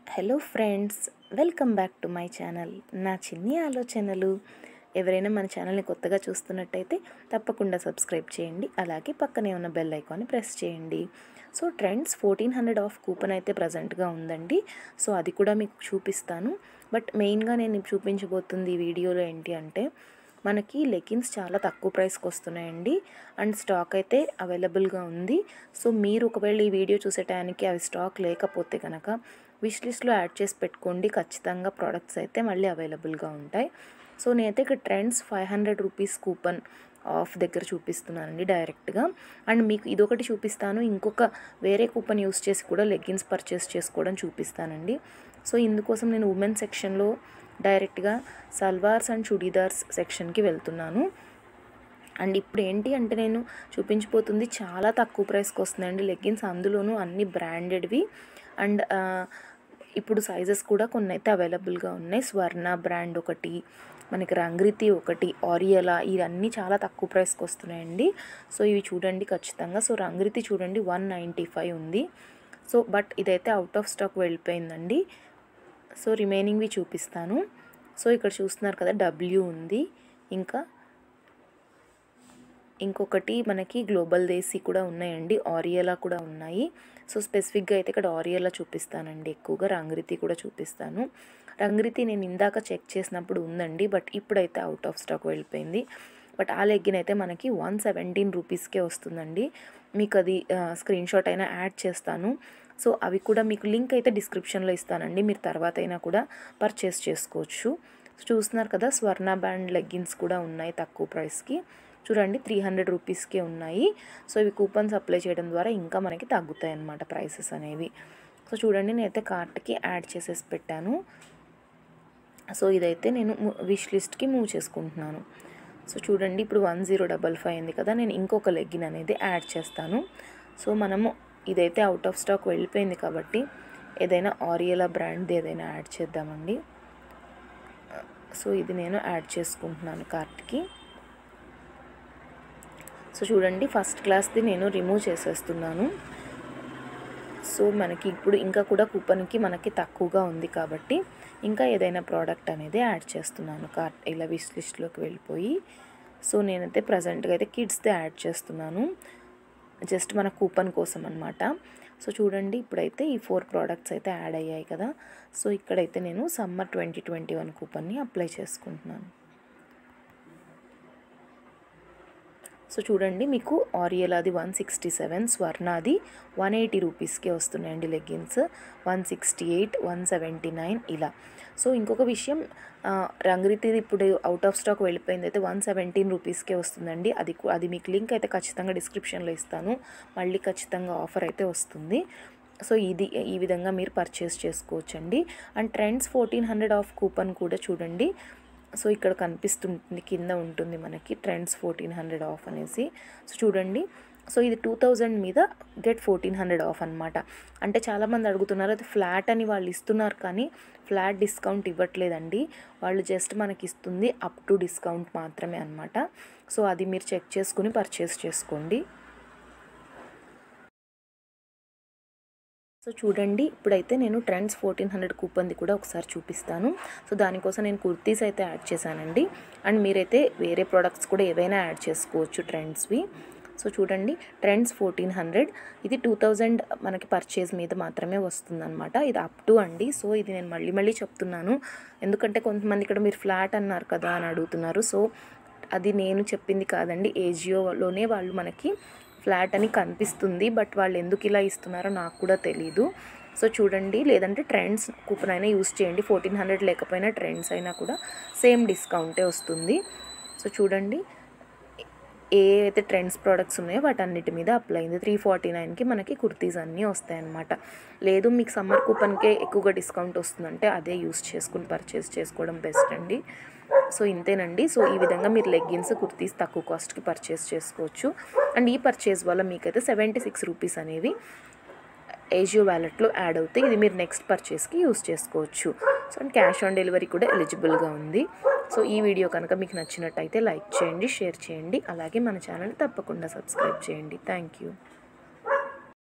hello friends welcome back to my channel నా చిన్ని ఆలోచనలు ఎవరైనా మన ఛానల్ని కొత్తగా చూస్తున్నట్టయితే తప్పకుండా సబ్స్క్రైబ్ చేయండి అలాగే పక్కనే ఉన్న బెల్ ఐకాన్ని ప్రెస్ చేయండి so Trends fourteen hundred off coupon అయితే ప్రజెంట్గా ఉందండి సో అది కూడా మీకు చూపిస్తాను బట్ మెయిన్గా నేను చూపించబోతుంది ఈ వీడియోలో ఏంటి అంటే మనకి లెగిన్స్ చాలా తక్కువ ప్రైస్కి వస్తున్నాయండి అండ్ స్టాక్ అయితే అవైలబుల్గా ఉంది సో మీరు ఒకవేళ ఈ వీడియో చూసే టైంకి అవి స్టాక్ లేకపోతే కనుక విష్ లిస్ట్లో యాడ్ చేసి పెట్టుకోండి ఖచ్చితంగా ప్రోడక్ట్స్ అయితే మళ్ళీ అవైలబుల్గా ఉంటాయి సో నేనైతే ఇక్కడ Trends five hundred rupees coupon off దగ్గర చూపిస్తున్నానండి డైరెక్ట్గా అండ్ మీకు ఇదొకటి చూపిస్తాను ఇంకొక వేరే కూపన్ యూస్ చేసి కూడా లెగ్గిన్స్ పర్చేస్ చేసుకోవడం చూపిస్తానండి సో ఇందుకోసం నేను ఉమెన్ సెక్షన్లో డైరెక్ట్గా సల్వార్స్ అండ్ చుడీదార్స్ సెక్షన్కి వెళ్తున్నాను అండ్ ఇప్పుడు ఏంటి అంటే నేను చూపించిపోతుంది చాలా తక్కువ ప్రైస్కి వస్తున్నాయండి లెగ్గిన్స్ అందులోనూ అన్ని బ్రాండెడ్వి అండ్ ఇప్పుడు సైజెస్ కూడా కొన్ని అయితే అవైలబుల్గా ఉన్నాయి స్వర్ణ బ్రాండ్ ఒకటి మనకి రంగ్రితి ఒకటి ఆరియలా ఇవన్నీ చాలా తక్కువ ప్రైస్కి వస్తున్నాయండి సో ఇవి చూడండి ఖచ్చితంగా సో రంగ్రితి చూడండి వన్ నైంటీ ఫైవ్ ఉంది సో బట్ ఇదైతే అవుట్ ఆఫ్ స్టాక్ వెళ్ళిపోయిందండి సో రిమైనింగ్వి చూపిస్తాను సో ఇక్కడ చూస్తున్నారు కదా డబ్ల్యూ ఉంది ఇంకా ఇంకొకటి మనకి గ్లోబల్ దేశీ కూడా ఉన్నాయండి ఆరియలా కూడా ఉన్నాయి సో స్పెసిఫిక్గా అయితే ఇక్కడ ఆరియలా చూపిస్తానండి ఎక్కువగా రంగ్రితి కూడా చూపిస్తాను రంగ్రితి నేను ఇందాక చెక్ చేసినప్పుడు ఉందండి బట్ ఇప్పుడైతే అవుట్ ఆఫ్ స్టాక్ వెళ్ళిపోయింది బట్ ఆ లెగ్గిన్ అయితే మనకి వన్ సెవెంటీన్ రూపీస్కే వస్తుందండి మీకు అది స్క్రీన్ షాట్ అయినా యాడ్ చేస్తాను సో అవి కూడా మీకు లింక్ అయితే డిస్క్రిప్షన్లో ఇస్తానండి మీరు తర్వాత అయినా కూడా పర్చేస్ చేసుకోవచ్చు చూస్తున్నారు కదా స్వర్ణ బ్యాండ్ లెగ్గిన్స్ కూడా ఉన్నాయి తక్కువ ప్రైస్కి చూడండి త్రీ హండ్రెడ్ రూపీస్కే ఉన్నాయి సో ఇవి కూపన్స్ అప్లై చేయడం ద్వారా ఇంకా మనకి తగ్గుతాయి అన్నమాట ప్రైసెస్ అనేవి సో చూడండి నేనైతే కార్ట్కి యాడ్ చేసేసి పెట్టాను సో ఇదైతే నేను విష్ లిస్ట్కి మూవ్ చేసుకుంటున్నాను సో చూడండి ఇప్పుడు వన్ జీరో డబల్ ఫైవ్ అయింది కదా నేను ఇంకొక లెగ్గిన్ అనేది యాడ్ చేస్తాను సో మనము ఇదైతే అవుట్ ఆఫ్ స్టాక్ వెళ్ళిపోయింది కాబట్టి ఏదైనా ఆరియలా బ్రాండ్ది ఏదైనా యాడ్ చేద్దామండి సో ఇది నేను యాడ్ చేసుకుంటున్నాను కార్ట్కి సో చూడండి ఫస్ట్ క్లాస్ది నేను రిమూవ్ చేసేస్తున్నాను సో మనకి ఇప్పుడు ఇంకా కూడా కూపన్కి మనకి తక్కువగా ఉంది కాబట్టి ఇంకా ఏదైనా ప్రోడక్ట్ అనేది యాడ్ చేస్తున్నాను కార్ట్ ఇలా విష్ లిస్ట్లోకి వెళ్ళిపోయి సో నేనైతే ప్రజెంట్గా అయితే కిడ్స్ది యాడ్ చేస్తున్నాను జస్ట్ మన కూపన్ కోసం అనమాట సో చూడండి ఇప్పుడైతే ఈ ఫోర్ ప్రోడక్ట్స్ అయితే యాడ్ అయ్యాయి కదా సో ఇక్కడైతే నేను సమ్మర్ ట్వంటీ ట్వంటీ వన్ కూపన్ని అప్లై చేసుకుంటున్నాను సో చూడండి మీకు ఆరియలాది వన్ సిక్స్టీ సెవెన్ స్వర్ణాది వన్ ఎయిటీ రూపీస్కే వస్తున్నాయండి leggings one sixty eight one seventy nine ఇలా సో ఇంకొక విషయం రంగురీతిది ఇప్పుడు అవుట్ ఆఫ్ స్టాక్ వెళ్ళిపోయింది అయితే వన్ సెవెంటీన్ రూపీస్కే వస్తుందండి అది అది మీకు లింక్ అయితే ఖచ్చితంగా డిస్క్రిప్షన్లో ఇస్తాను మళ్ళీ ఖచ్చితంగా ఆఫర్ అయితే వస్తుంది సో ఇది ఈ విధంగా మీరు పర్చేస్ చేసుకోవచ్చండి and trends fourteen hundred off coupon కూడా చూడండి సో ఇక్కడ కనిపిస్తుంది కింద ఉంటుంది మనకి ట్రెండ్స్ ఫోర్టీన్ హండ్రెడ్ ఆఫ్ అనేసి సో చూడండి సో ఇది టూ థౌజండ్ మీద గెట్ ఫోర్టీన్ హండ్రెడ్ ఆఫ్ అనమాట అంటే చాలామంది అడుగుతున్నారు అది ఫ్లాట్ అని వాళ్ళు ఇస్తున్నారు కానీ ఫ్లాట్ డిస్కౌంట్ ఇవ్వట్లేదండి వాళ్ళు జస్ట్ మనకి ఇస్తుంది అప్ టు డిస్కౌంట్ మాత్రమే అనమాట సో అది మీరు చెక్ చేసుకుని పర్చేస్ చేసుకోండి సో చూడండి ఇప్పుడైతే నేను ట్రెండ్స్ ఫోర్టీన్ హండ్రెడ్ కూపన్ది కూడా ఒకసారి చూపిస్తాను సో దానికోసం నేను కుర్తీస్ అయితే యాడ్ చేశానండి అండ్ మీరైతే వేరే ప్రోడక్ట్స్ కూడా ఏవైనా యాడ్ చేసుకోవచ్చు ట్రెండ్స్వి సో చూడండి ట్రెండ్స్ ఫోర్టీన్ హండ్రెడ్ ఇది టూ థౌజండ్ మనకి పర్చేజ్ మీద మాత్రమే వస్తుందన్నమాట ఇది అప్ టు అండి సో ఇది నేను మళ్ళీ మళ్ళీ చెప్తున్నాను ఎందుకంటే కొంతమంది ఇక్కడ మీరు ఫ్లాట్ అన్నారు కదా అని అడుగుతున్నారు సో అది నేను చెప్పింది కాదండి ఏజియోలోనే వాళ్ళు మనకి ఫ్లాట్ అని కనిపిస్తుంది బట్ వాళ్ళు ఎందుకు ఇలా ఇస్తున్నారో నాకు కూడా తెలీదు సో చూడండి లేదంటే ట్రెండ్స్ కూపన్ అయినా యూస్ చేయండి ఫోర్టీన్ హండ్రెడ్ లేకపోయినా ట్రెండ్స్ అయినా కూడా సేమ్ డిస్కౌంటే వస్తుంది సో చూడండి ఏ అయితే ట్రెండ్స్ ప్రోడక్ట్స్ ఉన్నాయో వాటన్నిటి మీద అప్లై అయింది త్రీ ఫార్టీ నైన్కి మనకి కుర్తీస్ అన్నీ వస్తాయన్నమాట లేదు మీకు సమ్మర్ కూపన్కే ఎక్కువగా డిస్కౌంట్ వస్తుందంటే అదే యూస్ చేసుకుని పర్చేస్ చేసుకోవడం బెస్ట్ అండి సో ఇంతేనండి సో ఈ విధంగా మీరు లెగ్గిన్స్ కుర్తీస్ తక్కువ కాస్ట్కి పర్చేస్ చేసుకోవచ్చు అండ్ ఈ పర్చేస్ వల్ల మీకైతే సెవెంటీ సిక్స్ రూపీస్ అనేవి ఏజియో వ్యాలెట్లో యాడ్ అవుతాయి ఇది మీరు నెక్స్ట్ పర్చేస్కి యూస్ చేసుకోవచ్చు so and cash on delivery కూడా ఎలిజిబుల్గా ఉంది సో ఈ వీడియో కనుక మీకు నచ్చినట్టయితే లైక్ చేయండి షేర్ చేయండి అలాగే మన ఛానల్ తప్పకుండా సబ్స్క్రైబ్ చేయండి థ్యాంక్ యూ